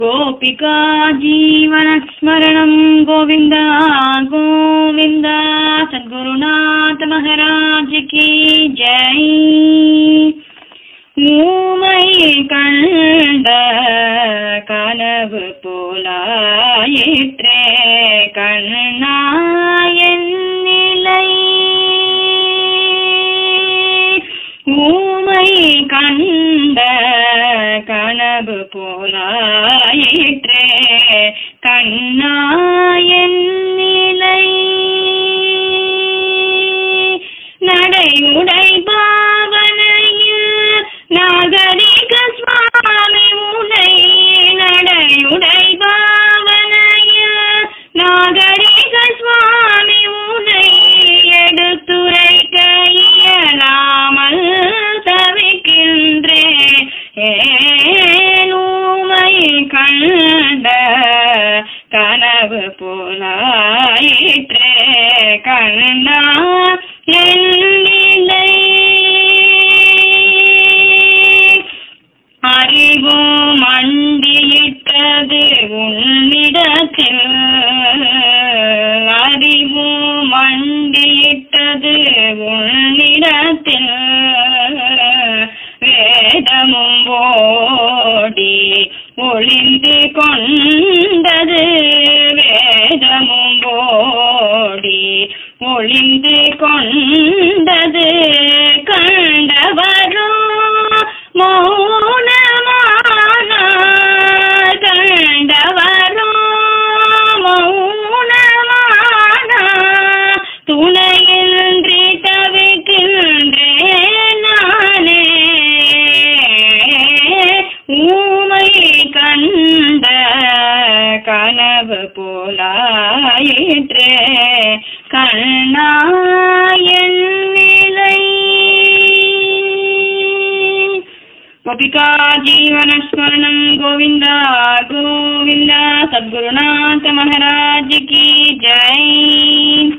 गोपिका जीवनस्मरणं गोविन्द गोविन्द सद्गुरुनाथ महाराज की जय ஊமை கண்ட கனவு போலாயிற்றே கண்ணாயன் நிலை ஊமை கண்ட கனவு போலாயிற்றே கண்ணாயன் நிலை நடை உடை பாவனையில் நாகரிக சுவாமி முனை நடை உடை பாவனையில் நாகரிக சுவாமி முனை எடுத்துரைக்க இயலாமல் தவிக்கின்றே ஏனூமை கண்ட கனவு போலாயிற்றே கண்ணா என்னிலை அறிவோ மண்டியிட்டது உன்னிடத்தில் அறிவோ மண்டியிட்டது உன்னிடத்தில் வேதமும் ஓடி ஒளிந்து கொண்டது வேதமும் ஓடி ஒளிந்து கொண்டது கண்டவரோ மௌனமான கண்டவரோ மௌனமான துணையின்றி தவிக்கின்றேன் நானே ஊமை கண்ட கனவு போலாயிற்றே கண்ணாயன் நிலை गोपिका जीवनस्मरणं गोविन्द गोविन्द सद्गुरुनाथ महाराज की जय